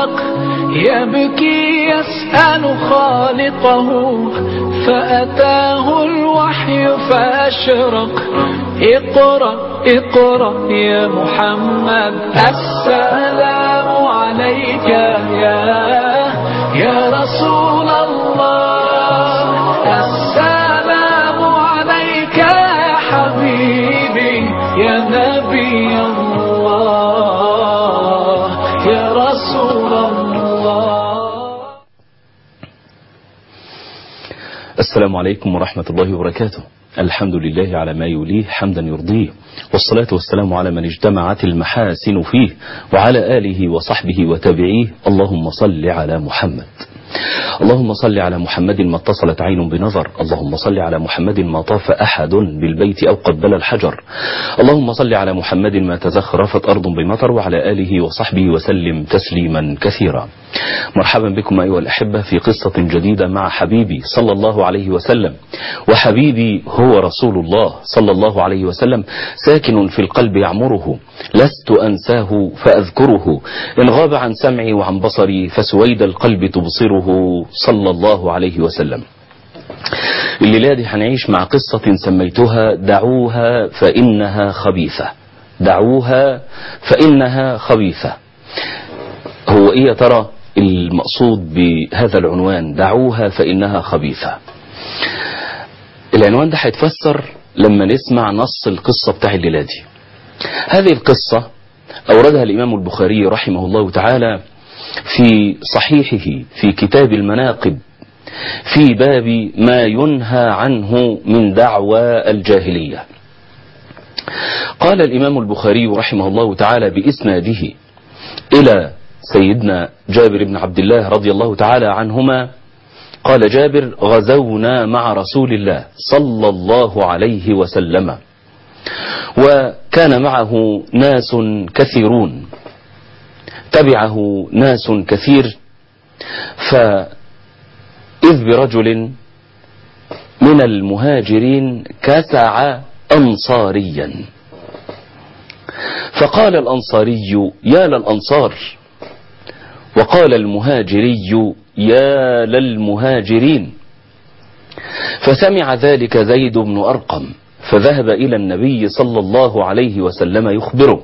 أشرق يبكي يسأل خالقه فأتاه الوحي فأشرق اقرأ اقرأ يا محمد السلام عليك يا يا رسول الله السلام عليك يا حبيبي يا نبي الله يا رسول الله السلام عليكم ورحمة الله وبركاته الحمد لله على ما يوليه حمدا يرضيه والصلاة والسلام على من اجتمعت المحاسن فيه وعلى آله وصحبه وتابعيه اللهم صل على محمد اللهم صل على محمد ما اتصلت عين بنظر اللهم صل على محمد ما طاف أحد بالبيت أو قبل الحجر اللهم صل على محمد ما تزخرفت أرض بمطر وعلى آله وصحبه وسلم تسليما كثيرا مرحبا بكم أيها الأحبة في قصة جديدة مع حبيبي صلى الله عليه وسلم وحبيبي هو رسول الله صلى الله عليه وسلم ساكن في القلب يعمره لست أنساه فأذكره إن غاب عن سمعي وعن بصري فسويد القلب تبصره صلى الله عليه وسلم الليلة دي هنعيش مع قصة سميتها دعوها فإنها خبيثة دعوها فإنها خبيثة هو إيه يا ترى المقصود بهذا العنوان دعوها فإنها خبيثة العنوان ده هيتفسر لما نسمع نص القصة بتاع الليلة دي هذه القصة أوردها الإمام البخاري رحمه الله تعالى في صحيحه في كتاب المناقب في باب ما ينهى عنه من دعوى الجاهلية قال الإمام البخاري رحمه الله تعالى بإسناده إلى سيدنا جابر بن عبد الله رضي الله تعالى عنهما قال جابر غزونا مع رسول الله صلى الله عليه وسلم وكان معه ناس كثيرون تبعه ناس كثير فإذ برجل من المهاجرين كسع أنصاريا فقال الأنصاري يا للأنصار وقال المهاجري يا للمهاجرين فسمع ذلك زيد بن أرقم فذهب إلى النبي صلى الله عليه وسلم يخبره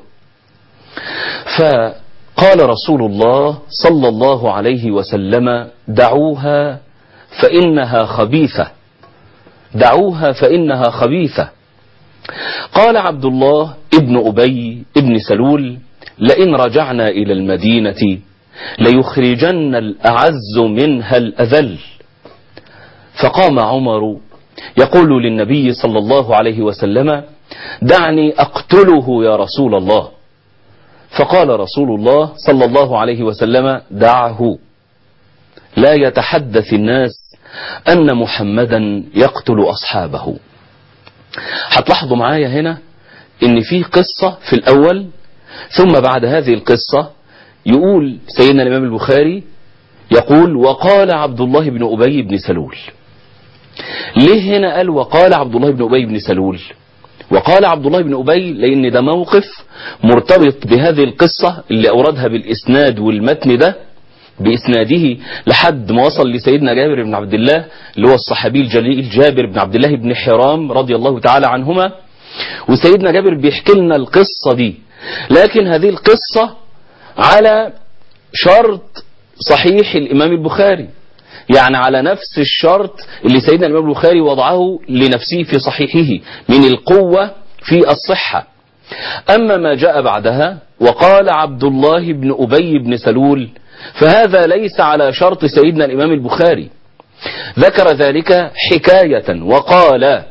فقال رسول الله صلى الله عليه وسلم دعوها فإنها خبيثة دعوها فإنها خبيثة قال عبد الله ابن أبي ابن سلول لئن رجعنا إلى المدينة ليخرجن الأعز منها الأذل فقام عمر يقول للنبي صلى الله عليه وسلم دعني أقتله يا رسول الله فقال رسول الله صلى الله عليه وسلم دعه لا يتحدث الناس أن محمدا يقتل أصحابه هتلاحظوا معايا هنا ان في قصة في الأول ثم بعد هذه القصة يقول سيدنا الإمام البخاري يقول وقال عبد الله بن أبي بن سلول ليه هنا قال وقال عبد الله بن أبي بن سلول وقال عبد الله بن أبي لأن ده موقف مرتبط بهذه القصة اللي أوردها بالإسناد والمتن ده بإسناده لحد ما وصل لسيدنا جابر بن عبد الله اللي هو الصحابي الجليل جابر بن عبد الله بن حرام رضي الله تعالى عنهما وسيدنا جابر بيحكي لنا القصة دي لكن هذه القصة على شرط صحيح الإمام البخاري يعني على نفس الشرط اللي سيدنا الإمام البخاري وضعه لنفسه في صحيحه من القوة في الصحة أما ما جاء بعدها وقال عبد الله بن أبي بن سلول فهذا ليس على شرط سيدنا الإمام البخاري ذكر ذلك حكاية وقال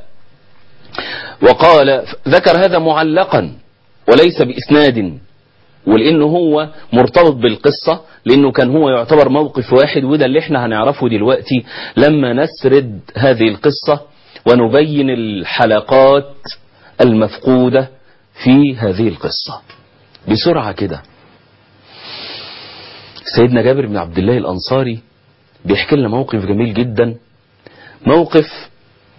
وقال ذكر هذا معلقا وليس بإسناد ولأنه هو مرتبط بالقصة لأنه كان هو يعتبر موقف واحد وده اللي احنا هنعرفه دلوقتي لما نسرد هذه القصة ونبين الحلقات المفقودة في هذه القصة بسرعة كده سيدنا جابر بن عبد الله الأنصاري بيحكي لنا موقف جميل جدا موقف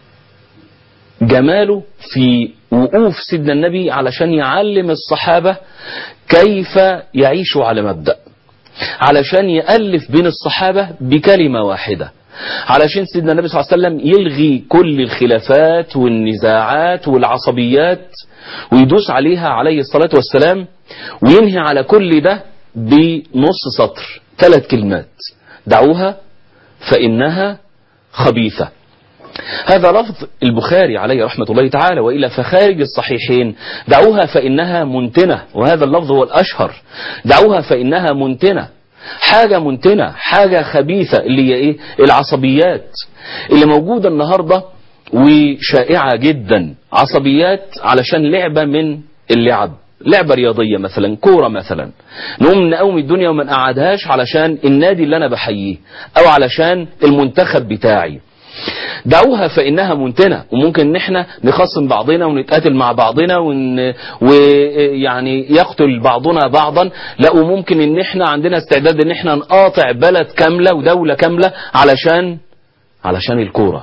جماله في وقوف سيدنا النبي علشان يعلم الصحابة كيف يعيشوا على مبدأ علشان يألف بين الصحابة بكلمة واحدة علشان سيدنا النبي صلى الله عليه وسلم يلغي كل الخلافات والنزاعات والعصبيات ويدوس عليها عليه الصلاة والسلام وينهي على كل ده بنص سطر ثلاث كلمات دعوها فإنها خبيثة هذا لفظ البخاري عليه رحمة الله تعالى وإلا فخارج الصحيحين دعوها فإنها منتنة وهذا اللفظ هو الأشهر دعوها فإنها منتنة حاجة منتنة حاجة خبيثة اللي هي إيه العصبيات اللي موجودة النهاردة وشائعة جدا عصبيات علشان لعبة من اللعب لعبة رياضية مثلا كورة مثلا نقوم نقوم الدنيا وما نقعدهاش علشان النادي اللي أنا بحييه أو علشان المنتخب بتاعي دعوها فإنها منتنة وممكن ان احنا نخصم بعضنا ونتقاتل مع بعضنا ون... ويعني يقتل بعضنا بعضا لا وممكن ان احنا عندنا استعداد ان احنا نقاطع بلد كاملة ودولة كاملة علشان علشان الكورة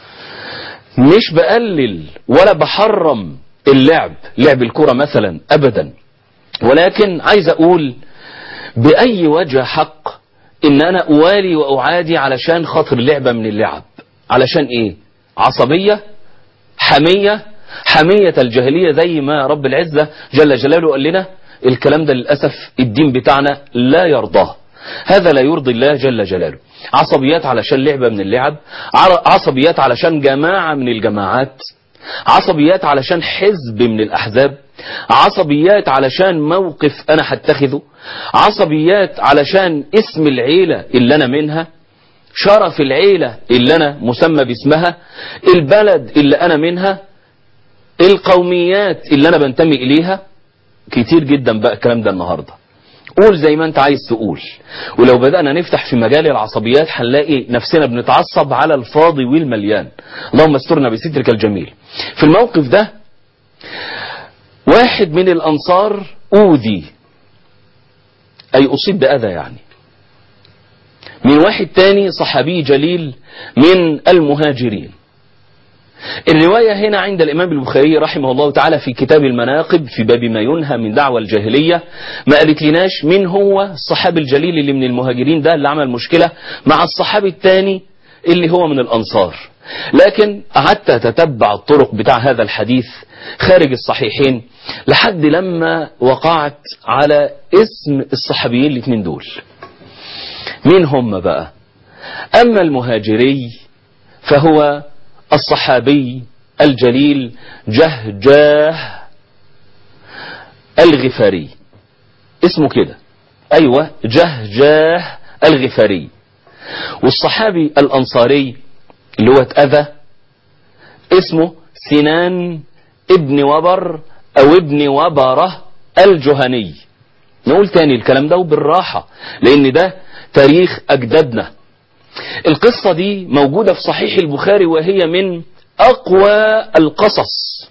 مش بقلل ولا بحرم اللعب لعب الكورة مثلا ابدا ولكن عايز اقول باي وجه حق ان انا اوالي واعادي علشان خاطر لعبة من اللعب علشان ايه عصبية حمية حمية الجاهلية زي ما رب العزة جل جلاله قال لنا الكلام ده للأسف الدين بتاعنا لا يرضاه هذا لا يرضي الله جل جلاله عصبيات علشان لعبة من اللعب عصبيات علشان جماعة من الجماعات عصبيات علشان حزب من الأحزاب عصبيات علشان موقف أنا هتخذه عصبيات علشان اسم العيلة اللي أنا منها شرف العيلة اللي أنا مسمى باسمها البلد اللي أنا منها القوميات اللي أنا بنتمي إليها كتير جدا بقى الكلام ده النهاردة قول زي ما انت عايز تقول ولو بدأنا نفتح في مجال العصبيات هنلاقي نفسنا بنتعصب على الفاضي والمليان اللهم استرنا بسترك الجميل في الموقف ده واحد من الأنصار أوذي أي أصيب بأذى يعني من واحد تاني صحابي جليل من المهاجرين الرواية هنا عند الإمام البخاري رحمه الله تعالى في كتاب المناقب في باب ما ينهى من دعوة الجاهلية ما قالت لناش مين هو الصحابي الجليل اللي من المهاجرين ده اللي عمل مشكلة مع الصحابي الثاني اللي هو من الأنصار لكن قعدت أتتبع الطرق بتاع هذا الحديث خارج الصحيحين لحد لما وقعت على اسم الصحابيين الاثنين دول مين هم بقى أما المهاجري فهو الصحابي الجليل جهجاه الغفاري اسمه كده أيوة جهجاه الغفاري والصحابي الأنصاري اللي هو اتأذى اسمه سنان ابن وبر أو ابن وبرة الجهني نقول تاني الكلام ده وبالراحة لأن ده تاريخ أجدادنا القصة دي موجودة في صحيح البخاري وهي من أقوى القصص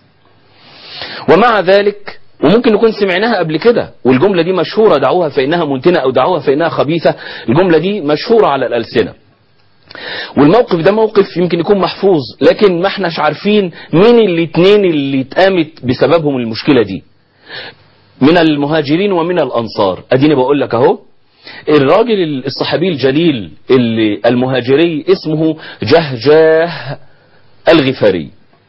ومع ذلك وممكن نكون سمعناها قبل كده والجملة دي مشهورة دعوها فإنها منتنة أو دعوها فإنها خبيثة الجملة دي مشهورة على الألسنة والموقف ده موقف يمكن يكون محفوظ لكن ما احناش عارفين مين الاتنين اللي اتقامت بسببهم المشكلة دي من المهاجرين ومن الأنصار أديني بقول لك أهو الراجل الصحابي الجليل اللي المهاجري اسمه جهجاه الغفاري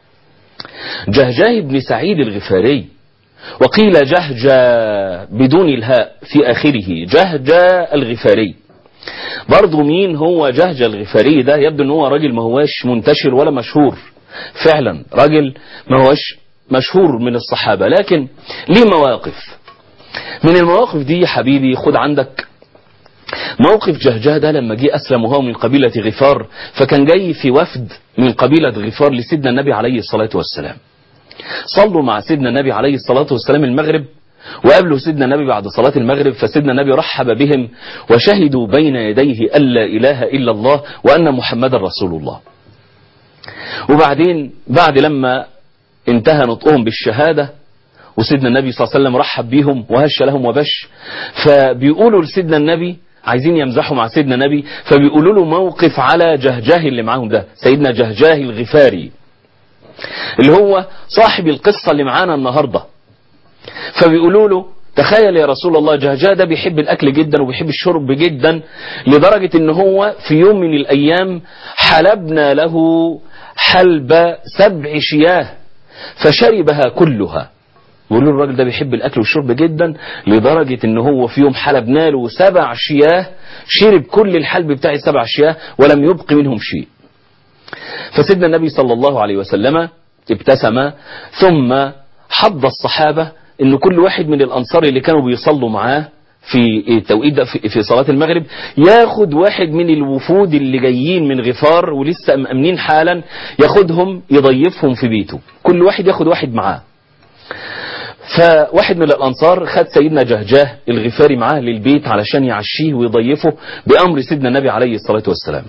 جهجاه بن سعيد الغفاري وقيل جهجا بدون الهاء في آخره جهجا الغفاري برضه مين هو جهجا الغفاري ده يبدو ان هو راجل ما هواش منتشر ولا مشهور فعلا راجل ما هواش مشهور من الصحابة لكن ليه مواقف من المواقف دي حبيبي خد عندك موقف جهجاه ده لما جه أسلم وهو من قبيلة غفار فكان جاي في وفد من قبيلة غفار لسيدنا النبي عليه الصلاة والسلام صلوا مع سيدنا النبي عليه الصلاة والسلام المغرب وقابلوا سيدنا النبي بعد صلاة المغرب فسيدنا النبي رحب بهم وشهدوا بين يديه أن لا إله إلا الله وأن محمد رسول الله وبعدين بعد لما انتهى نطقهم بالشهادة وسيدنا النبي صلى الله عليه وسلم رحب بيهم وهش لهم وبش فبيقولوا لسيدنا النبي عايزين يمزحوا مع سيدنا النبي فبيقولوا له موقف على جهجاه اللي معاهم ده سيدنا جهجاه الغفاري اللي هو صاحب القصة اللي معانا النهاردة فبيقولوا له تخيل يا رسول الله جهجاه ده بيحب الأكل جدا وبيحب الشرب جدا لدرجة ان هو في يوم من الأيام حلبنا له حلب سبع شياه فشربها كلها بيقولوا الراجل ده بيحب الأكل والشرب جدا لدرجة ان هو في يوم حلبنا له سبع شياه شرب كل الحلب بتاع السبع شياه ولم يبق منهم شيء فسيدنا النبي صلى الله عليه وسلم ابتسم ثم حض الصحابة ان كل واحد من الانصار اللي كانوا بيصلوا معاه في التوقيت ده في في صلاة المغرب ياخد واحد من الوفود اللي جايين من غفار ولسه مأمنين حالا ياخدهم يضيفهم في بيته كل واحد ياخد واحد معاه فواحد من الأنصار خد سيدنا جهجاه الغفاري معاه للبيت علشان يعشيه ويضيفه بأمر سيدنا النبي عليه الصلاة والسلام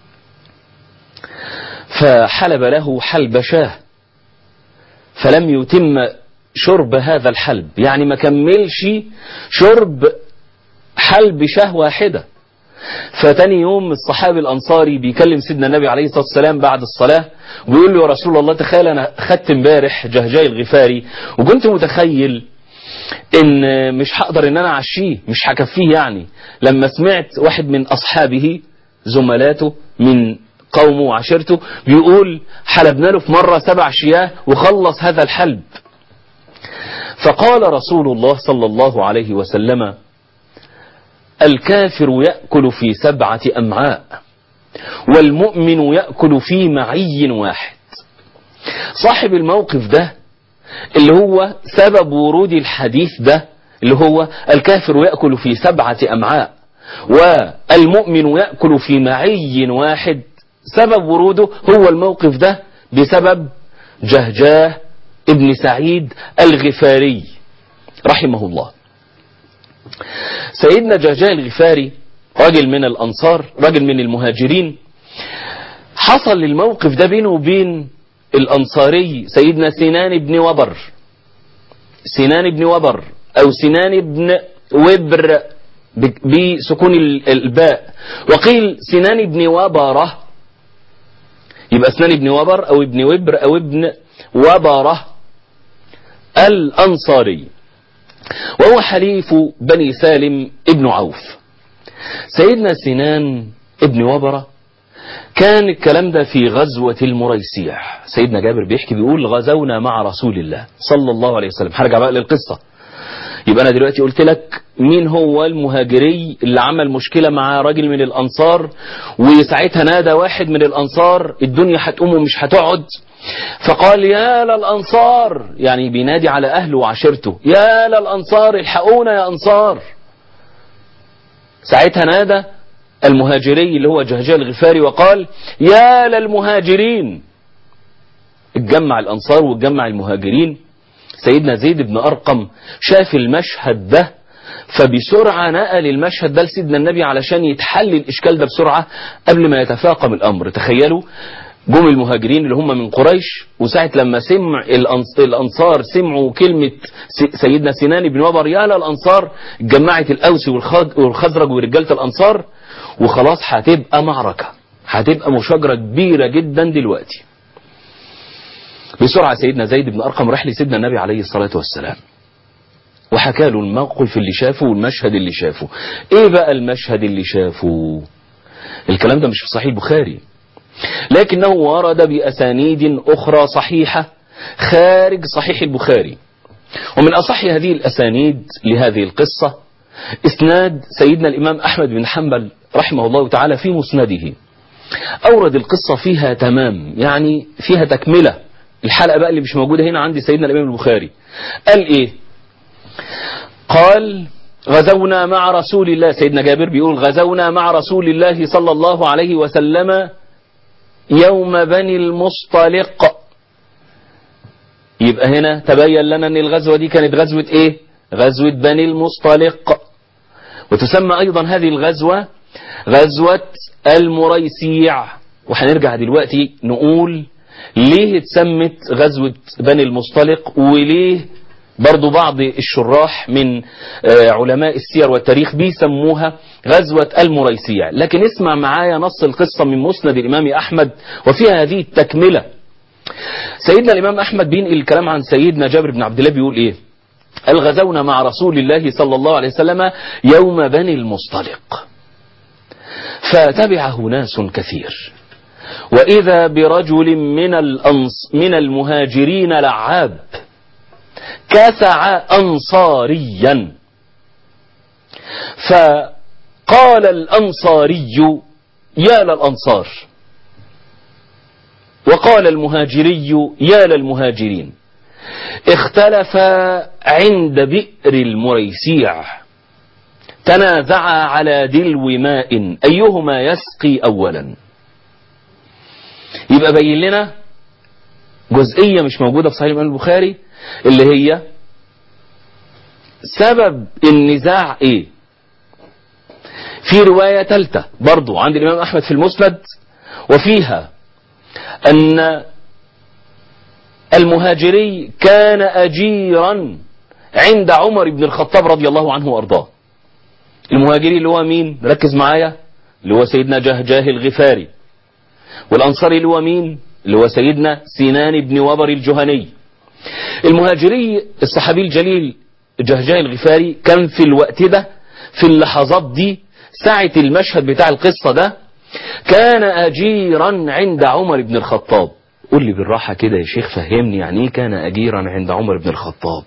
فحلب له حلب شاه فلم يتم شرب هذا الحلب يعني ما كملش شرب حلب شاه واحدة فتاني يوم الصحابي الأنصاري بيكلم سيدنا النبي عليه الصلاة والسلام بعد الصلاة ويقول له يا رسول الله تخيل أنا خدت امبارح جهجاي الغفاري وكنت متخيل ان مش هقدر ان انا اعشيه مش هكفيه يعني لما سمعت واحد من اصحابه زملاته من قومه وعشيرته بيقول حلبنا له في مرة سبع شياه وخلص هذا الحلب فقال رسول الله صلى الله عليه وسلم الكافر يأكل في سبعة أمعاء والمؤمن يأكل في معي واحد صاحب الموقف ده اللي هو سبب ورود الحديث ده اللي هو الكافر يأكل في سبعة أمعاء والمؤمن يأكل في معي واحد سبب وروده هو الموقف ده بسبب جهجاه ابن سعيد الغفاري رحمه الله سيدنا جهجاه الغفاري راجل من الأنصار راجل من المهاجرين حصل الموقف ده بينه وبين الأنصاري سيدنا سنان بن وبر سنان بن وبر أو سنان بن وبر بسكون الباء وقيل سنان بن وبره يبقى سنان بن وبر أو ابن وبر أو ابن وبره الأنصاري وهو حليف بني سالم ابن عوف سيدنا سنان ابن وبره كان الكلام ده في غزوة المريسيع سيدنا جابر بيحكي بيقول غزونا مع رسول الله صلى الله عليه وسلم هرجع بقى للقصة يبقى أنا دلوقتي قلت لك مين هو المهاجري اللي عمل مشكلة مع راجل من الأنصار وساعتها نادى واحد من الأنصار الدنيا هتقوم ومش هتقعد فقال يا للأنصار يعني بينادي على أهله وعشيرته يا للأنصار الحقونا يا أنصار ساعتها نادى المهاجري اللي هو جهجاه الغفاري وقال يا للمهاجرين اتجمع الأنصار واتجمع المهاجرين سيدنا زيد بن أرقم شاف المشهد ده فبسرعة نقل المشهد ده لسيدنا النبي علشان يتحل الإشكال ده بسرعة قبل ما يتفاقم الأمر تخيلوا جم المهاجرين اللي هم من قريش وساعة لما سمع الأنصار سمعوا كلمة سيدنا سنان بن وبر يا للأنصار جمعت الأوس والخزرج ورجالة الأنصار وخلاص هتبقى معركة هتبقى مشاجرة كبيرة جدا دلوقتي بسرعة سيدنا زيد بن أرقم راح لسيدنا النبي عليه الصلاة والسلام وحكى له الموقف اللي شافه والمشهد اللي شافه ايه بقى المشهد اللي شافه الكلام ده مش في صحيح البخاري لكنه ورد بأسانيد أخرى صحيحة خارج صحيح البخاري ومن أصح هذه الأسانيد لهذه القصة إسناد سيدنا الإمام أحمد بن حنبل رحمه الله تعالى في مسنده أورد القصة فيها تمام يعني فيها تكملة الحلقة بقى اللي مش موجودة هنا عند سيدنا الإمام البخاري قال إيه قال غزونا مع رسول الله سيدنا جابر بيقول غزونا مع رسول الله صلى الله عليه وسلم يوم بني المصطلق يبقى هنا تبين لنا ان الغزوة دي كانت غزوة ايه غزوة بني المصطلق وتسمى ايضا هذه الغزوة غزوة المريسيع وهنرجع دلوقتي نقول ليه اتسمت غزوة بني المصطلق وليه برضو بعض الشراح من علماء السير والتاريخ بيسموها غزوة المريسيع لكن اسمع معايا نص القصة من مسند الإمام أحمد وفيها هذه التكملة سيدنا الإمام أحمد بينقل الكلام عن سيدنا جابر بن عبد الله بيقول إيه الغزون مع رسول الله صلى الله عليه وسلم يوم بني المصطلق فتبعه ناس كثير وإذا برجل من, الأنص من المهاجرين لعاب كسع أنصاريا فقال الأنصاري يا للأنصار وقال المهاجري يا للمهاجرين اختلفا عند بئر المريسيع تنازعا على دلو ماء أيهما يسقي أولا يبقى بين لنا جزئية مش موجودة في صحيح الإمام البخاري اللي هي سبب النزاع ايه في رواية ثالثة برضو عند الإمام أحمد في المسند وفيها أن المهاجري كان أجيرا عند عمر بن الخطاب رضي الله عنه وأرضاه المهاجري اللي هو مين ركز معايا اللي هو سيدنا جهجاه الغفاري والأنصاري اللي هو مين اللي هو سيدنا سنان بن وبر الجهني المهاجري الصحابي الجليل جهجاه الغفاري كان في الوقت ده في اللحظات دي ساعة المشهد بتاع القصة ده كان أجيرا عند عمر بن الخطاب قول لي بالراحة كده يا شيخ فهمني يعني ايه كان أجيرا عند عمر بن الخطاب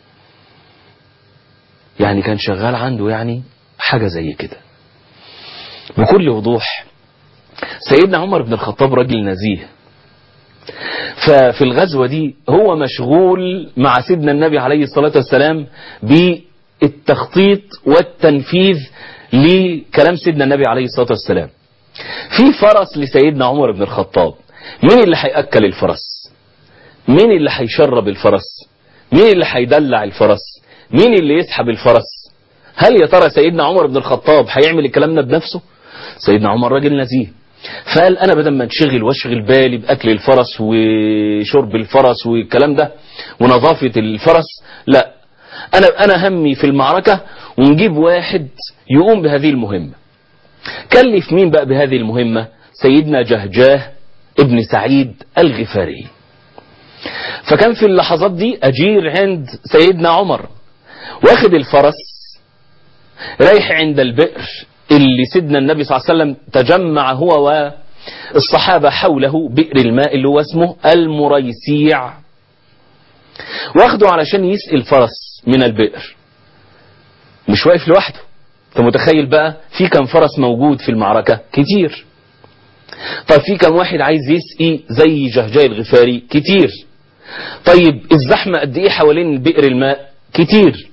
يعني كان شغال عنده يعني حاجة زي كده بكل وضوح سيدنا عمر بن الخطاب راجل نزيه ففي الغزوة دي هو مشغول مع سيدنا النبي عليه الصلاة والسلام بالتخطيط والتنفيذ لكلام سيدنا النبي عليه الصلاة والسلام في فرس لسيدنا عمر بن الخطاب مين اللي هيأكل الفرس مين اللي هيشرب الفرس مين اللي هيدلع الفرس مين اللي يسحب الفرس هل يا ترى سيدنا عمر بن الخطاب هيعمل الكلام ده بنفسه سيدنا عمر راجل نزيه فقال انا بدل ما انشغل واشغل بالي باكل الفرس وشرب الفرس والكلام ده ونظافة الفرس لا انا انا همي في المعركة ونجيب واحد يقوم بهذه المهمة كلف مين بقى بهذه المهمة سيدنا جهجاه ابن سعيد الغفاري فكان في اللحظات دي اجير عند سيدنا عمر واخد الفرس رايح عند البئر اللي سيدنا النبي صلى الله عليه وسلم تجمع هو والصحابة حوله بئر الماء اللي هو اسمه المريسيع واخده علشان يسقي الفرس من البئر مش واقف لوحده انت متخيل بقى في كم فرس موجود في المعركة كتير طيب في كم واحد عايز يسقي زي جهجاي الغفاري كتير طيب الزحمة قد ايه حوالين بئر الماء كتير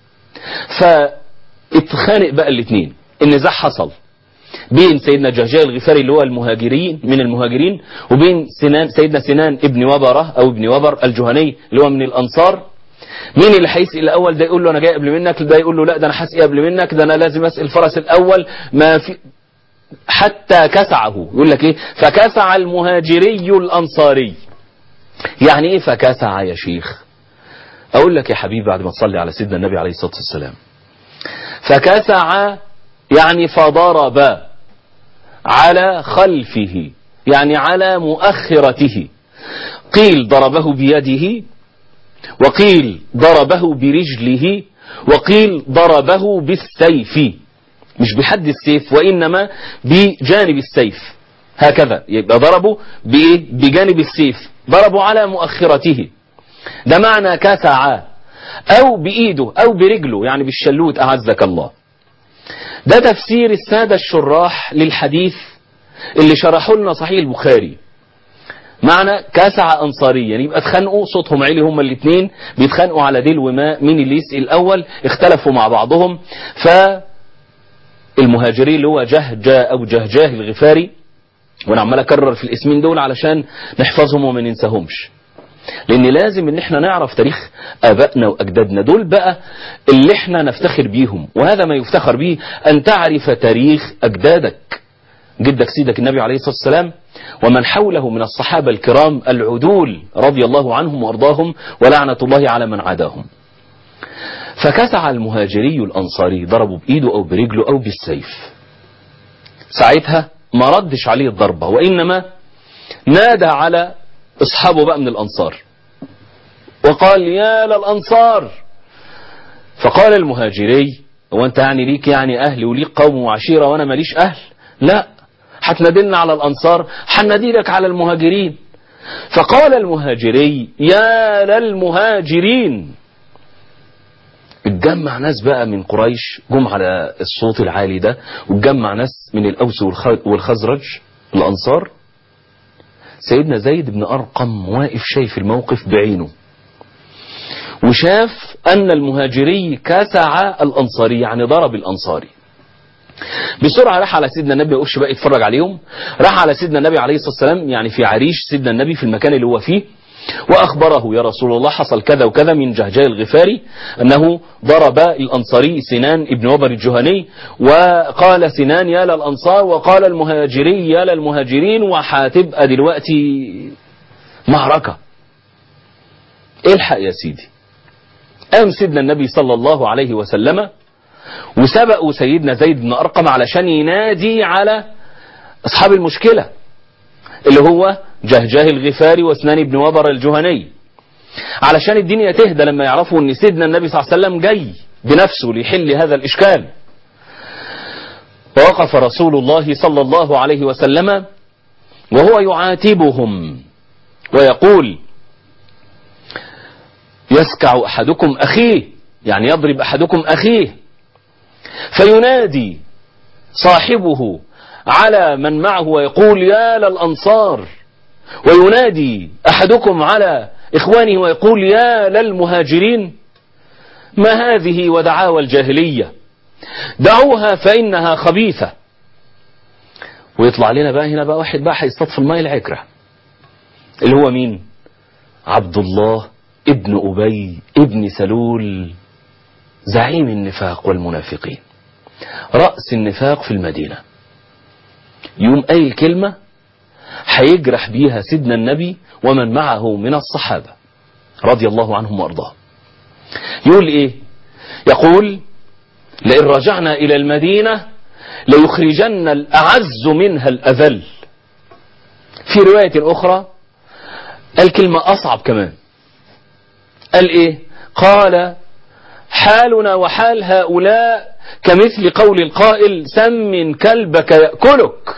فاتخانق بقى الاتنين النزاع حصل بين سيدنا جهجاء الغفاري اللي هو المهاجرين من المهاجرين وبين سنان سيدنا سنان ابن وبره او ابن وبر الجهني اللي هو من الانصار مين اللي هيسقي الاول ده يقول له انا جاي قبل منك ده يقول له لا ده انا هسقي قبل منك ده انا لازم اسقي الفرس الاول ما في حتى كسعه يقول لك ايه فكسع المهاجري الانصاري يعني ايه فكسع يا شيخ اقول لك يا حبيبي بعد ما تصلي على سيدنا النبي عليه الصلاه والسلام فكسع يعني فضرب على خلفه يعني على مؤخرته قيل ضربه بيده وقيل ضربه برجله وقيل ضربه بالسيف مش بحد السيف وإنما بجانب السيف هكذا يبقى ضربه بإيه؟ بجانب السيف ضربوا على مؤخرته ده معنى كسع أو بإيده أو برجله يعني بالشلوت أعزك الله ده تفسير السادة الشراح للحديث اللي شرحوا لنا صحيح البخاري معنى كسع أنصاريا يبقى اتخانقوا صوتهم عالي هما الاثنين بيتخانقوا على دلو ماء مين اللي يسقي الأول اختلفوا مع بعضهم فالمهاجري اللي هو جهجا أو جهجاه الغفاري وانا عمال اكرر في الاسمين دول علشان نحفظهم وما ننساهمش لان لازم ان احنا نعرف تاريخ ابائنا واجدادنا دول بقى اللي احنا نفتخر بيهم وهذا ما يفتخر به ان تعرف تاريخ اجدادك جدك سيدك النبي عليه الصلاة والسلام ومن حوله من الصحابة الكرام العدول رضي الله عنهم وارضاهم ولعنة الله على من عاداهم فكسع المهاجري الأنصاري ضربه بإيده أو برجله أو بالسيف ساعتها ما ردش عليه الضربة وإنما نادى على أصحابه بقى من الأنصار وقال يا للأنصار فقال المهاجري هو انت يعني ليك يعني اهل وليك قوم وعشيرة وانا ماليش اهل لا هتنادلنا على الانصار هنادي لك على المهاجرين فقال المهاجري يا للمهاجرين اتجمع ناس بقى من قريش جم على الصوت العالي ده واتجمع ناس من الاوس والخ- والخزرج الانصار سيدنا زيد بن ارقم واقف شايف الموقف بعينه وشاف ان المهاجري كسع الانصاري يعني ضرب الانصاري بسرعة راح على سيدنا النبي ما يقفش بقى يتفرج عليهم راح على سيدنا النبي عليه الصلاة والسلام يعني في عريش سيدنا النبي في المكان اللي هو فيه وأخبره يا رسول الله حصل كذا وكذا من جهجاء الغفاري أنه ضرب الأنصاري سنان ابن وبر الجهني وقال سنان يا للأنصار وقال المهاجري يا للمهاجرين وهتبقى دلوقتي معركة الحق يا سيدي قام سيدنا النبي صلى الله عليه وسلم وسبقوا سيدنا زيد بن أرقم علشان ينادي على أصحاب المشكلة اللي هو جهجاه الغفاري واسنان بن وبر الجهني علشان الدنيا تهدى لما يعرفوا ان سيدنا النبي صلى الله عليه وسلم جاي بنفسه ليحل هذا الإشكال ووقف رسول الله صلى الله عليه وسلم وهو يعاتبهم ويقول يسكع أحدكم أخيه يعني يضرب أحدكم أخيه فينادي صاحبه على من معه ويقول يا للأنصار وينادي أحدكم على إخوانه ويقول يا للمهاجرين ما هذه ودعاوى الجاهلية دعوها فإنها خبيثة ويطلع لنا بقى هنا بقى واحد بقى هيصطاد في الماء العكرة اللي هو مين عبد الله ابن أبي ابن سلول زعيم النفاق والمنافقين رأس النفاق في المدينة يوم أي كلمة هيجرح بيها سيدنا النبي ومن معه من الصحابة رضي الله عنهم وأرضاهم يقول إيه يقول لئن رجعنا إلى المدينة ليخرجن الأعز منها الأذل في رواية أخرى الكلمة أصعب كمان قال إيه قال حالنا وحال هؤلاء كمثل قول القائل سمن كلبك يأكلك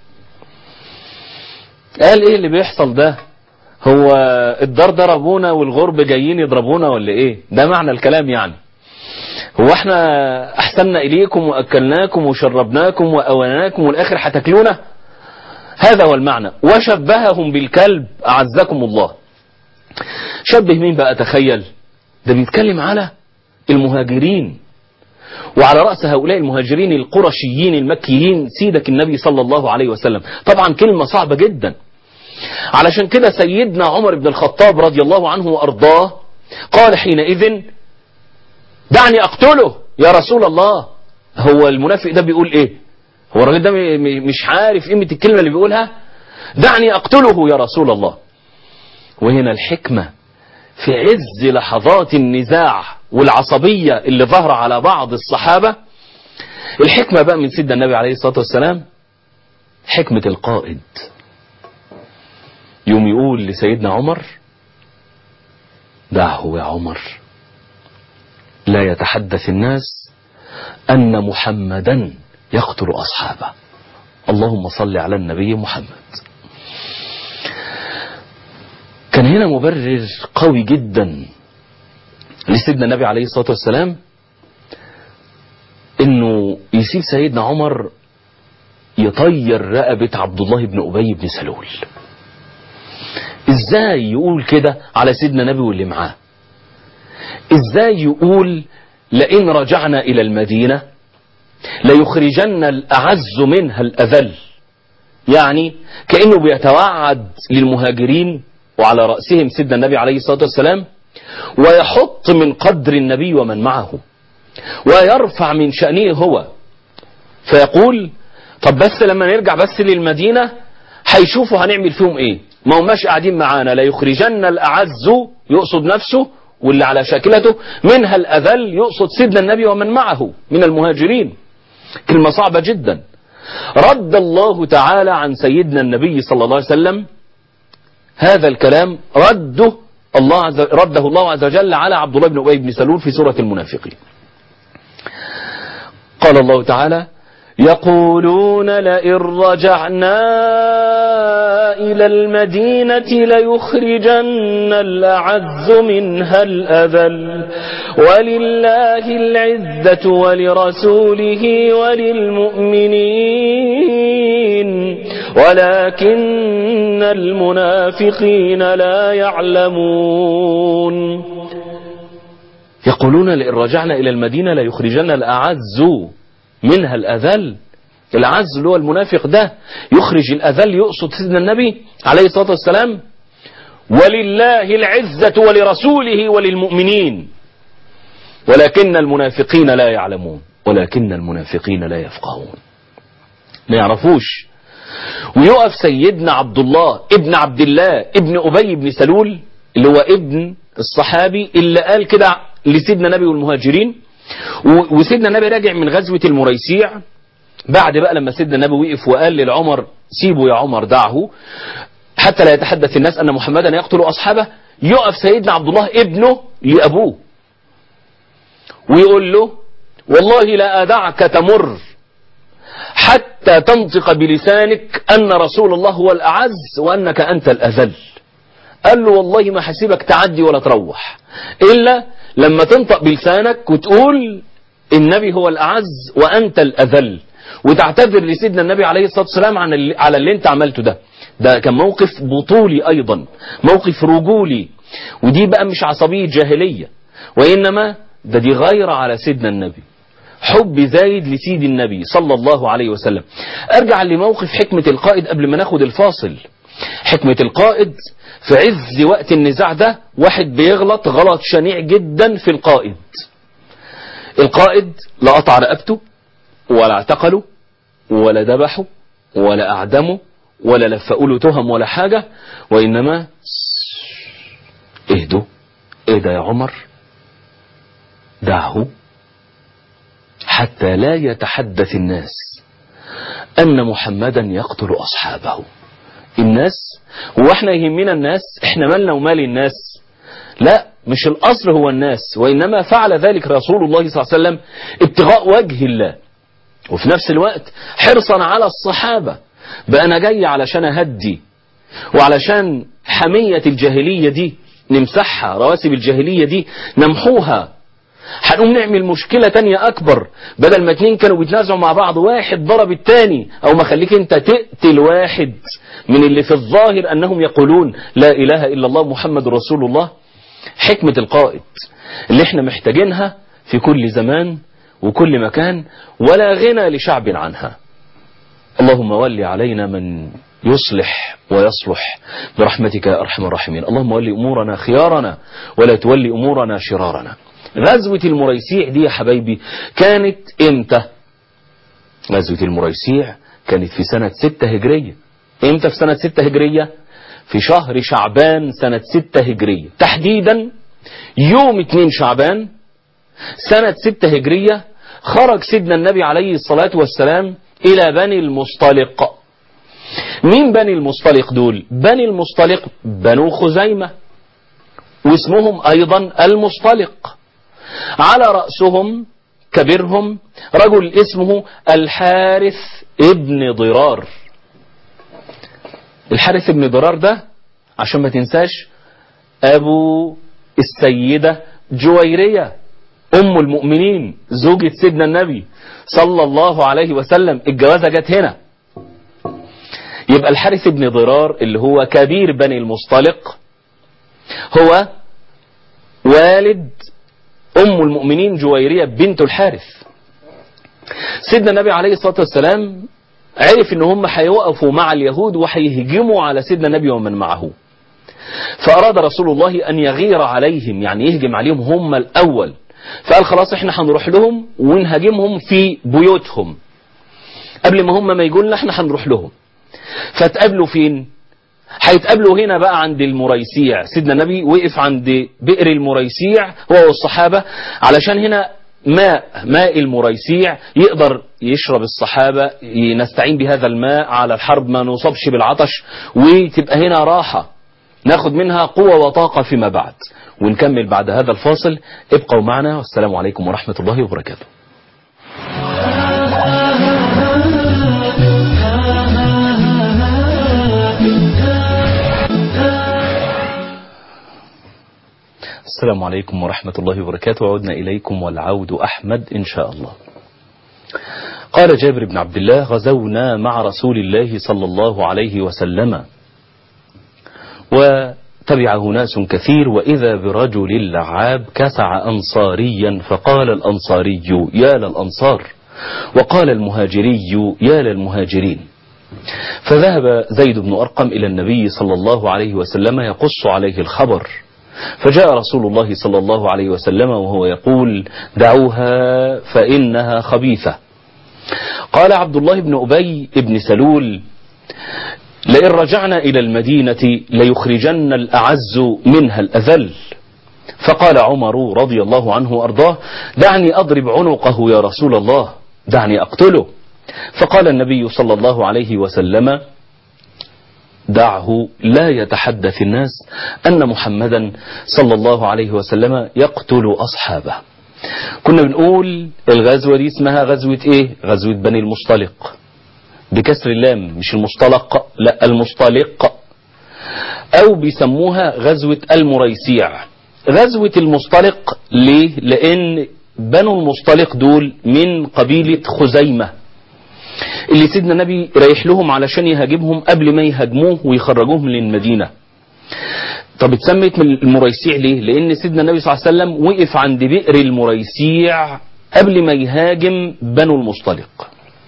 قال ايه اللي بيحصل ده هو الدار ضربونا والغرب جايين يضربونا ولا ايه ده معنى الكلام يعني هو احنا احسننا اليكم واكلناكم وشربناكم واواناكم والاخر هتاكلونا هذا هو المعنى وشبههم بالكلب اعزكم الله شبه مين بقى تخيل ده بيتكلم على المهاجرين وعلى رأس هؤلاء المهاجرين القرشيين المكيين سيدك النبي صلى الله عليه وسلم طبعا كلمة صعبة جدا علشان كده سيدنا عمر بن الخطاب رضي الله عنه وأرضاه قال حينئذ دعني أقتله يا رسول الله هو المنافق ده بيقول ايه هو الراجل ده م- م- مش عارف قيمة الكلمة اللي بيقولها دعني أقتله يا رسول الله وهنا الحكمة في عز لحظات النزاع والعصبية اللي ظهر على بعض الصحابة الحكمة بقى من سيدنا النبي عليه الصلاة والسلام حكمة القائد يوم يقول لسيدنا عمر دعه يا عمر لا يتحدث الناس أن محمدا يقتل أصحابه اللهم صل على النبي محمد كان هنا مبرر قوي جدا لسيدنا النبي عليه الصلاة والسلام انه يسيب سيدنا عمر يطير رقبة عبد الله بن أبي بن سلول ازاي يقول كده على سيدنا النبي واللي معاه ازاي يقول لئن رجعنا الى المدينة ليخرجن الاعز منها الاذل يعني كأنه بيتوعد للمهاجرين وعلى رأسهم سيدنا النبي عليه الصلاة والسلام ويحط من قدر النبي ومن معه ويرفع من شأنه هو فيقول طب بس لما نرجع بس للمدينة هيشوفوا هنعمل فيهم ايه ما هماش قاعدين معانا لا يخرجن الأعز يقصد نفسه واللي على شاكلته منها الأذل يقصد سيدنا النبي ومن معه من المهاجرين كلمة صعبة جدا رد الله تعالى عن سيدنا النبي صلى الله عليه وسلم هذا الكلام رده الله عز رده الله عز وجل على عبد الله بن أبي بن سلول في سورة المنافقين قال الله تعالى يقولون لئن رجعنا إلى المدينة ليخرجن الأعز منها الأذل ولله العزة ولرسوله وللمؤمنين ولكن المنافقين لا يعلمون يقولون لئن رجعنا إلى المدينة ليخرجن الأعز منها الأذل العز اللي هو المنافق ده يخرج الأذل يقصد سيدنا النبي عليه الصلاة والسلام ولله العزة ولرسوله وللمؤمنين ولكن المنافقين لا يعلمون ولكن المنافقين لا يفقهون ما يعرفوش ويقف سيدنا عبد الله ابن عبد الله ابن أبي بن سلول اللي هو ابن الصحابي اللي قال كده لسيدنا النبي والمهاجرين وسيدنا النبي راجع من غزوة المريسيع بعد بقى لما سيدنا النبي وقف وقال للعمر سيبه يا عمر دعه حتى لا يتحدث الناس أن محمدا يقتل أصحابه يقف سيدنا عبد الله ابنه لأبوه ويقول له والله لا أدعك تمر حتى تنطق بلسانك أن رسول الله هو الأعز وأنك أنت الأذل قال له والله ما حسيبك تعدي ولا تروح إلا لما تنطق بلسانك وتقول النبي هو الأعز وأنت الأذل وتعتذر لسيدنا النبي عليه الصلاة والسلام عن اللي على اللي انت عملته ده ده كان موقف بطولي أيضا موقف رجولي ودي بقى مش عصبية جاهلية وإنما ده دي غيرة على سيدنا النبي حب زايد لسيد النبي صلى الله عليه وسلم أرجع لموقف حكمة القائد قبل ما ناخد الفاصل حكمة القائد في عز وقت النزاع ده واحد بيغلط غلط شنيع جدا في القائد القائد لا قطع رقبته ولا اعتقله ولا ذبحه ولا أعدمه ولا لفقوا له تهم ولا حاجة وإنما اهدوا اهدى يا عمر دعه حتى لا يتحدث الناس أن محمدا يقتل أصحابه الناس هو احنا يهمنا الناس احنا مالنا ومال الناس لا مش الأصل هو الناس وإنما فعل ذلك رسول الله صلى الله عليه وسلم ابتغاء وجه الله وفي نفس الوقت حرصا على الصحابة بقى أنا جاي علشان أهدي وعلشان حمية الجاهلية دي نمسحها رواسب الجاهلية دي نمحوها هنقوم نعمل مشكلة تانية أكبر بدل ما اتنين كانوا بيتنازعوا مع بعض واحد ضرب التاني أو ما خليك أنت تقتل واحد من اللي في الظاهر أنهم يقولون لا إله إلا الله محمد رسول الله حكمة القائد اللي احنا محتاجينها في كل زمان وكل مكان ولا غنى لشعب عنها اللهم ول علينا من يصلح ويصلح برحمتك يا أرحم الراحمين اللهم ول أمورنا خيارنا ولا تولي أمورنا شرارنا غزوة المريسيع دي يا حبايبي كانت امتى غزوة المريسيع كانت في سنة ستة هجرية امتى في سنة ستة هجرية في شهر شعبان سنة ستة هجرية تحديدا يوم اتنين شعبان سنة ستة هجرية خرج سيدنا النبي عليه الصلاة والسلام إلى بني المصطلق مين بني المصطلق دول بني المصطلق بنو خزيمة واسمهم أيضا المصطلق على رأسهم كبيرهم رجل اسمه الحارث ابن ضرار الحارث ابن ضرار ده عشان ما تنساش أبو السيدة جويرية أم المؤمنين زوجة سيدنا النبي صلى الله عليه وسلم الجوازة جت هنا يبقى الحارث ابن ضرار اللي هو كبير بني المصطلق هو والد أم المؤمنين جويرية بنت الحارث سيدنا النبي عليه الصلاة والسلام عرف ان هم هيوقفوا مع اليهود وهيهجموا على سيدنا النبي ومن معه فأراد رسول الله أن يغير عليهم يعني يهجم عليهم هم الأول فقال خلاص احنا هنروح لهم ونهاجمهم في بيوتهم قبل ما هم ما يقولوا لنا احنا هنروح لهم فتقابلوا فين هيتقابلوا هنا بقى عند المريسيع سيدنا النبي وقف عند بئر المريسيع هو والصحابة علشان هنا ماء ماء المريسيع يقدر يشرب الصحابة نستعين بهذا الماء على الحرب ما نصابش بالعطش وتبقى هنا راحة ناخد منها قوة وطاقة فيما بعد ونكمل بعد هذا الفاصل ابقوا معنا والسلام عليكم ورحمة الله وبركاته السلام عليكم ورحمة الله وبركاته وعدنا إليكم والعود أحمد إن شاء الله قال جابر بن عبد الله غزونا مع رسول الله صلى الله عليه وسلم وتبعه ناس كثير وإذا برجل لعاب كسع أنصاريا فقال الأنصاري يا للأنصار وقال المهاجري يا للمهاجرين فذهب زيد بن أرقم إلى النبي صلى الله عليه وسلم يقص عليه الخبر فجاء رسول الله صلى الله عليه وسلم وهو يقول دعوها فإنها خبيثة قال عبد الله بن أبي بن سلول لئن رجعنا إلى المدينة ليخرجن الأعز منها الأذل فقال عمر رضي الله عنه وأرضاه دعني أضرب عنقه يا رسول الله دعني أقتله فقال النبي صلى الله عليه وسلم دعه لا يتحدث الناس أن محمدا صلى الله عليه وسلم يقتل أصحابه كنا بنقول الغزوة دي اسمها غزوة ايه غزوة بني المصطلق بكسر اللام مش المصطلق لا المصطلق او بيسموها غزوة المريسيع غزوة المصطلق ليه لان بنو المصطلق دول من قبيلة خزيمة اللي سيدنا النبي رايح لهم علشان يهاجمهم قبل ما يهاجموه ويخرجوهم من المدينة طب اتسمت من المريسيع ليه لان سيدنا النبي صلى الله عليه وسلم وقف عند بئر المريسيع قبل ما يهاجم بنو المصطلق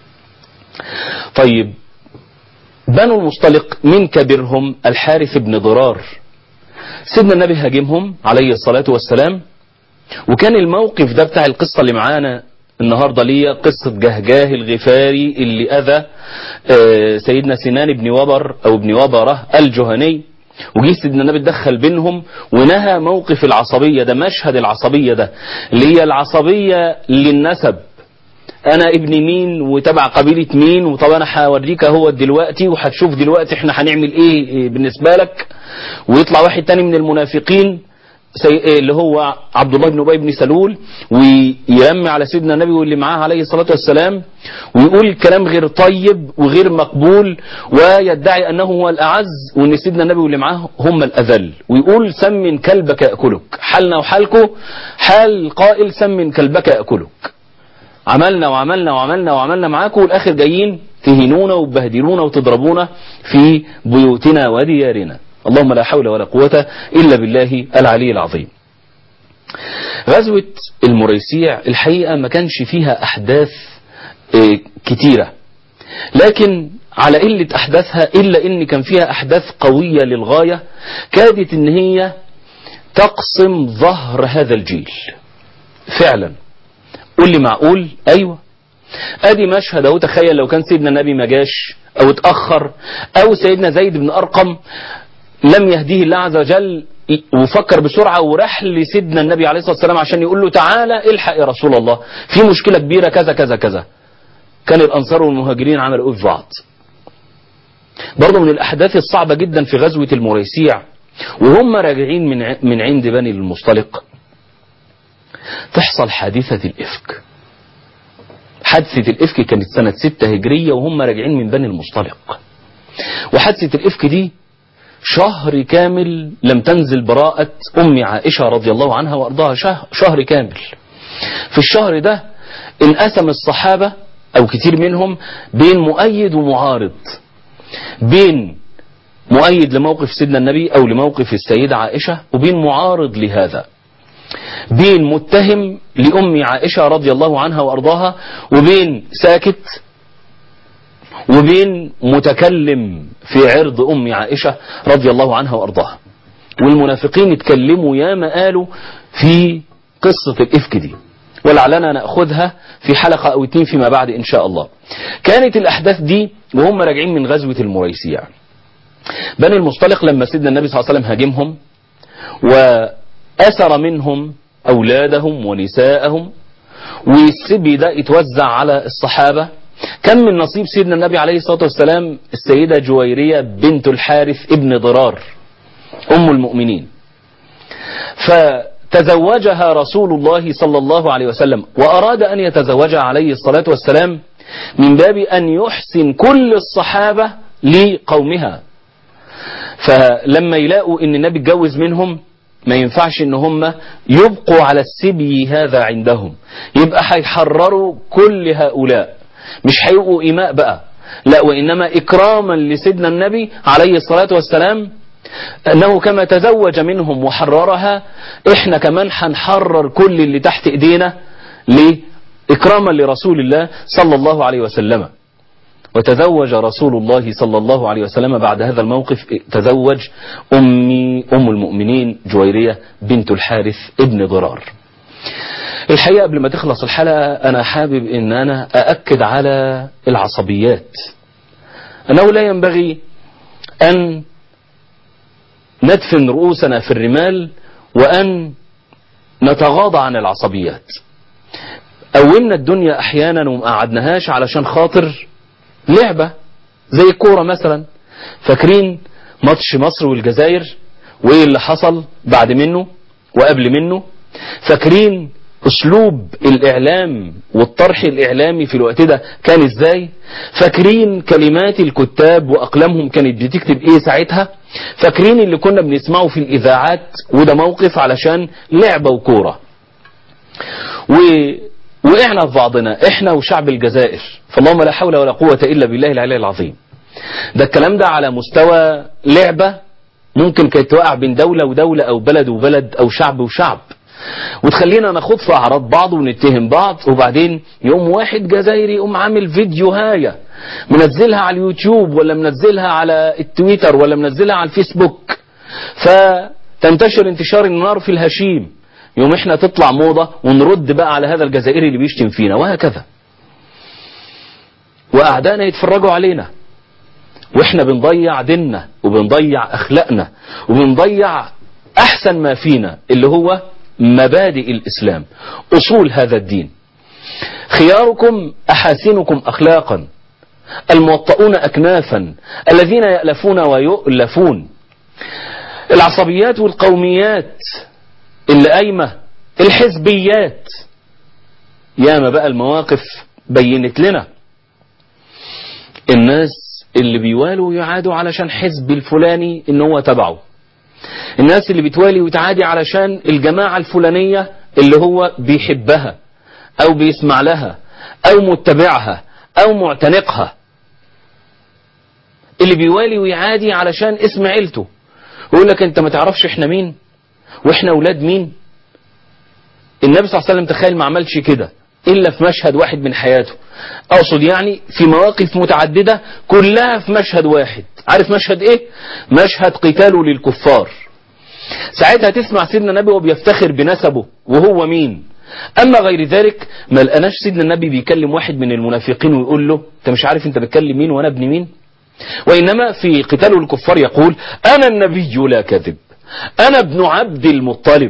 طيب بنو المصطلق من كبرهم الحارث بن ضرار سيدنا النبي هاجمهم عليه الصلاة والسلام وكان الموقف ده بتاع القصة اللي معانا النهاردة ليا قصة جهجاه الغفاري اللي أذى سيدنا سنان بن وبر أو ابن وبرة الجهني وجه سيدنا النبي اتدخل بينهم ونهى موقف العصبية ده مشهد العصبية ده اللي هي العصبية للنسب انا ابن مين وتبع قبيلة مين وطب انا هوريك اهو دلوقتي وهتشوف دلوقتي احنا هنعمل ايه بالنسبة لك ويطلع واحد تاني من المنافقين اللي هو عبد الله بن ابي بن سلول ويرمي على سيدنا النبي واللي معاه عليه الصلاه والسلام ويقول كلام غير طيب وغير مقبول ويدعي انه هو الاعز وان سيدنا النبي واللي معاه هم الاذل ويقول سمن كلبك ياكلك حالنا وحالكم حال قائل سمن كلبك ياكلك عملنا وعملنا وعملنا وعملنا معاكم والاخر جايين تهينونا وتبهدلونا وتضربونا في بيوتنا وديارنا اللهم لا حول ولا قوة إلا بالله العلي العظيم غزوة المريسيع الحقيقة ما كانش فيها أحداث كتيرة لكن على قلة أحداثها إلا إن كان فيها أحداث قوية للغاية كادت إن هي تقسم ظهر هذا الجيل فعلا قول لي معقول أيوة ادي مشهد اهو تخيل لو كان سيدنا النبي ما جاش او اتاخر او سيدنا زيد بن ارقم لم يهديه الله عز وجل وفكر بسرعة وراح لسيدنا النبي عليه الصلاة والسلام عشان يقول له تعالى الحق يا رسول الله في مشكلة كبيرة كذا كذا كذا كان الأنصار والمهاجرين عملوا ايه في بعض برضه من الأحداث الصعبة جدا في غزوة المريسيع وهم راجعين من من عند بني المصطلق تحصل حادثة الإفك حادثة الإفك كانت سنة ستة هجرية وهم راجعين من بني المصطلق وحادثة الإفك دي شهر كامل لم تنزل براءة أم عائشة رضي الله عنها وأرضاها شهر كامل في الشهر ده انقسم الصحابة أو كتير منهم بين مؤيد ومعارض بين مؤيد لموقف سيدنا النبي أو لموقف السيدة عائشة وبين معارض لهذا بين متهم لأم عائشة رضي الله عنها وأرضاها وبين ساكت وبين متكلم في عرض أم عائشة رضي الله عنها وأرضاها والمنافقين اتكلموا ياما قالوا في قصة الإفك دي ولعلنا نأخذها في حلقة أو اتنين فيما بعد إن شاء الله كانت الأحداث دي وهم راجعين من غزوة المريسيع بني المصطلق لما سيدنا النبي صلى الله عليه وسلم هاجمهم وأسر منهم أولادهم ونساءهم والسبي ده اتوزع على الصحابة كان من نصيب سيدنا النبي عليه الصلاة والسلام السيدة جويرية بنت الحارث ابن ضرار أم المؤمنين فتزوجها رسول الله صلى الله عليه وسلم وأراد أن يتزوجها عليه الصلاة والسلام من باب أن يحسن كل الصحابة لقومها فلما يلاقوا أن النبي اتجوز منهم ما ينفعش ان هم يبقوا على السبي هذا عندهم يبقى هيحرروا كل هؤلاء مش هيبقوا إماء بقى لا وإنما إكراما لسيدنا النبي عليه الصلاة والسلام أنه كما تزوج منهم وحررها إحنا كمان هنحرر كل اللي تحت إيدينا لإكراما لرسول الله صلى الله عليه وسلم وتزوج رسول الله صلى الله عليه وسلم بعد هذا الموقف تزوج أمي أم المؤمنين جويرية بنت الحارث ابن ضرار الحقيقة قبل ما تخلص الحلقة أنا حابب أن أنا أأكد على العصبيات أنه لا ينبغي أن ندفن رؤوسنا في الرمال وأن نتغاضى عن العصبيات قومنا الدنيا أحيانا وما قعدناهاش علشان خاطر لعبة زي الكورة مثلا فاكرين ماتش مصر والجزائر وايه اللي حصل بعد منه وقبل منه فاكرين اسلوب الاعلام والطرح الاعلامي في الوقت ده كان ازاي فاكرين كلمات الكتاب واقلامهم كانت بتكتب ايه ساعتها فاكرين اللي كنا بنسمعه في الاذاعات وده موقف علشان لعبة وكورة و وقعنا في بعضنا احنا وشعب الجزائر فاللهم لا حول ولا قوة الا بالله العلي العظيم ده الكلام ده على مستوى لعبة ممكن كانت توقع بين دولة ودولة او بلد وبلد او شعب وشعب وتخلينا نخوض في اعراض بعض ونتهم بعض وبعدين يوم واحد جزائري يقوم عامل فيديو هاية منزلها على اليوتيوب ولا منزلها على التويتر ولا منزلها على الفيسبوك فتنتشر انتشار النار في الهشيم يوم احنا تطلع موضة ونرد بقى على هذا الجزائري اللي بيشتم فينا وهكذا واعدائنا يتفرجوا علينا واحنا بنضيع ديننا وبنضيع اخلاقنا وبنضيع احسن ما فينا اللي هو مبادئ الاسلام اصول هذا الدين خياركم احاسنكم اخلاقا الموطؤون اكنافا الذين يالفون ويؤلفون العصبيات والقوميات اللي قايمه الحزبيات ياما بقى المواقف بينت لنا الناس اللي بيوالوا ويعادوا علشان حزب الفلاني ان هو تبعه الناس اللي بتوالي وتعادي علشان الجماعة الفلانية اللي هو بيحبها او بيسمع لها او متبعها او معتنقها اللي بيوالي ويعادي علشان اسم عيلته ويقول لك انت ما تعرفش احنا مين واحنا اولاد مين النبي صلى الله عليه وسلم تخيل ما عملش كده الا في مشهد واحد من حياته اقصد يعني في مواقف متعددة كلها في مشهد واحد عارف مشهد ايه مشهد قتاله للكفار ساعتها تسمع سيدنا النبي وهو بيفتخر بنسبه وهو مين اما غير ذلك ما لقناش سيدنا النبي بيكلم واحد من المنافقين ويقول له انت مش عارف انت بتكلم مين وانا ابن مين وانما في قتاله للكفار يقول انا النبي لا كذب انا ابن عبد المطلب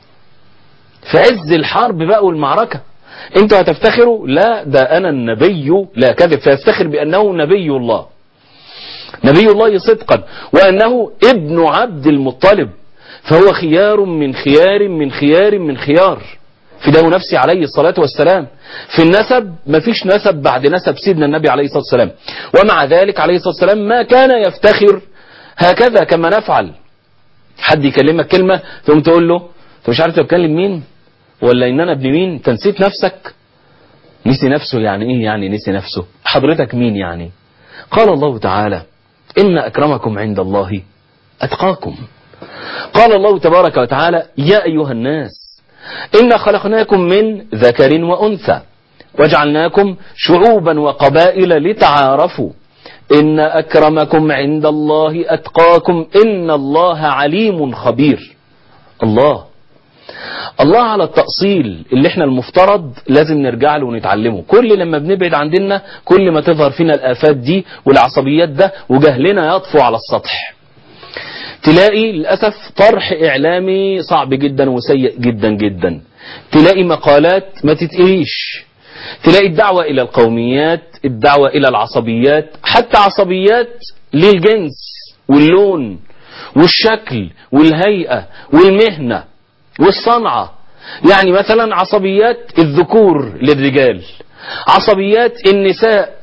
في عز الحرب بقى والمعركة انتوا هتفتخروا لا ده انا النبي لا كذب فيفتخر بانه نبي الله نبي الله صدقا وانه ابن عبد المطلب فهو خيار من خيار من خيار من خيار فداه نفسي عليه الصلاة والسلام في النسب ما فيش نسب بعد نسب سيدنا النبي عليه الصلاة والسلام ومع ذلك عليه الصلاة والسلام ما كان يفتخر هكذا كما نفعل حد يكلمك كلمة ثم تقول له انت مش عارف تتكلم مين ولا ان انا ابن مين انت نسيت نفسك نسي نفسه يعني ايه يعني نسي نفسه حضرتك مين يعني قال الله تعالى ان اكرمكم عند الله اتقاكم قال الله تبارك وتعالى يا ايها الناس انا خلقناكم من ذكر وانثى وجعلناكم شعوبا وقبائل لتعارفوا ان اكرمكم عند الله اتقاكم ان الله عليم خبير الله الله على التأصيل اللي احنا المفترض لازم نرجع له ونتعلمه كل لما بنبعد عن ديننا كل ما تظهر فينا الآفات دي والعصبيات ده وجهلنا يطفو على السطح تلاقي للأسف طرح إعلامي صعب جدا وسيء جدا جدا تلاقي مقالات ما تتقريش تلاقي الدعوة إلى القوميات الدعوة إلى العصبيات حتى عصبيات للجنس واللون والشكل والهيئة والمهنة والصنعة يعني مثلا عصبيات الذكور للرجال عصبيات النساء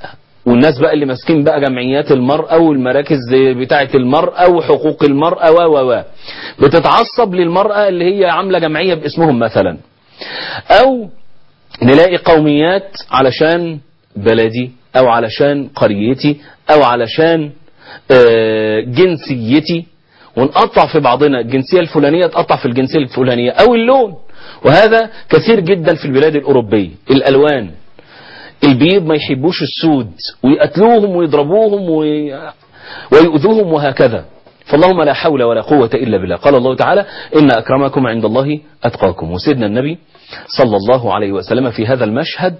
والناس بقى اللي ماسكين بقى جمعيات المرأة والمراكز بتاعة المرأة وحقوق المرأة و و و بتتعصب للمرأة اللي هي عاملة جمعية باسمهم مثلا أو نلاقي قوميات علشان بلدي أو علشان قريتي أو علشان آه، جنسيتي ونقطع في بعضنا الجنسية الفلانية تقطع في الجنسية الفلانية أو اللون وهذا كثير جدا في البلاد الأوروبية الألوان البيض ما يحبوش السود ويقتلوهم ويضربوهم وي... ويؤذوهم وهكذا فاللهم لا حول ولا قوة إلا بالله قال الله تعالى إن أكرمكم عند الله أتقاكم وسيدنا النبي صلى الله عليه وسلم في هذا المشهد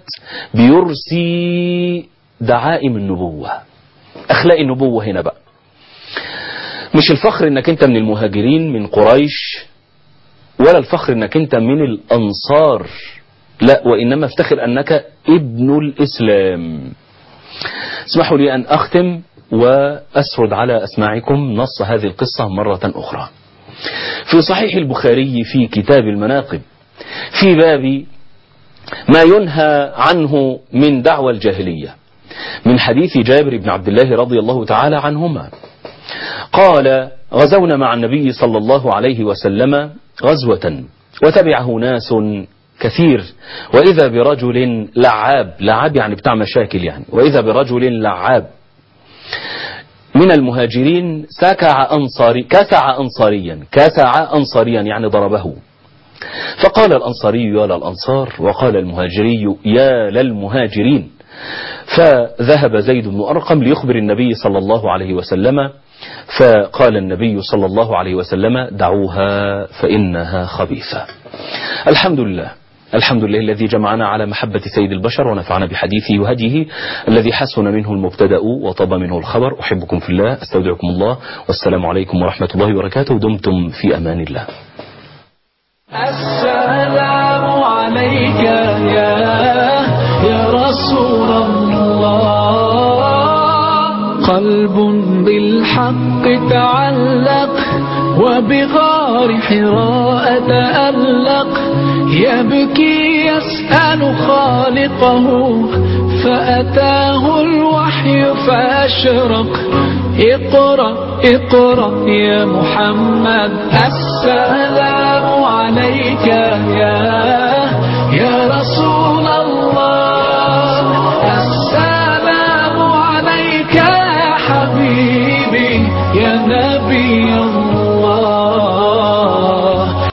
بيرسي دعائم النبوة أخلاق النبوة هنا بقى مش الفخر انك انت من المهاجرين من قريش ولا الفخر انك انت من الانصار لا وانما افتخر انك ابن الاسلام اسمحوا لي ان اختم واسرد على اسماعكم نص هذه القصة مرة اخرى في صحيح البخاري في كتاب المناقب في باب ما ينهى عنه من دعوى الجاهلية من حديث جابر بن عبد الله رضي الله تعالى عنهما قال غزونا مع النبي صلى الله عليه وسلم غزوة وتبعه ناس كثير وإذا برجل لعاب لعاب يعني بتاع مشاكل يعني وإذا برجل لعاب من المهاجرين سكع أنصاري كسع أنصاريا كسع أنصاريا يعني ضربه فقال الأنصاري يا للأنصار وقال المهاجري يا للمهاجرين فذهب زيد بن أرقم ليخبر النبي صلى الله عليه وسلم فقال النبي صلى الله عليه وسلم دعوها فإنها خبيثة الحمد لله الحمد لله الذي جمعنا على محبة سيد البشر ونفعنا بحديثه وهديه الذي حسن منه المبتدأ وطاب منه الخبر أحبكم في الله أستودعكم الله والسلام عليكم ورحمة الله وبركاته دمتم في أمان الله السلام عليك يا يا رسول الله قلب بالحق تعلق وبغار حراء تألق يبكي يسأل خالقه فأتاه الوحي فأشرق اقرأ اقرأ يا محمد السلام عليك يا